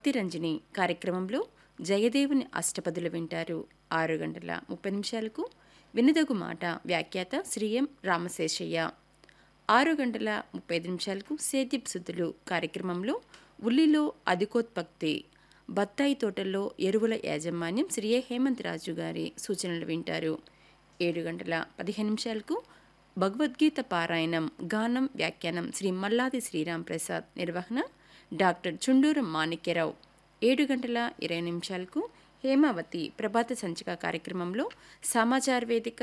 భక్తిరంజని కార్యక్రమంలో జయదేవుని అష్టపదులు వింటారు ఆరు గంటల ముప్పై నిమిషాలకు వినదగు మాట వ్యాఖ్యాత శ్రీ ఎం రామశేషయ్య ఆరు గంటల ముప్పై ఐదు నిమిషాలకు సేద్యప్ సుద్దులు కార్యక్రమంలో ఉల్లిలో అధికోత్పత్తి బత్తాయి తోటల్లో ఎరువుల యాజమాన్యం శ్రీ ఏ హేమంత్ రాజు గారి సూచనలు వింటారు ఏడు గంటల పదిహేను నిమిషాలకు భగవద్గీత పారాయణం గానం వ్యాఖ్యానం శ్రీ మల్లాది శ్రీరామ్ ప్రసాద్ నిర్వహణ డాక్టర్ చుండూరు మాణిక్యరావు ఏడు గంటల ఇరవై నిమిషాలకు హేమావతి ప్రభాత సంచిక కార్యక్రమంలో సమాచార వేదిక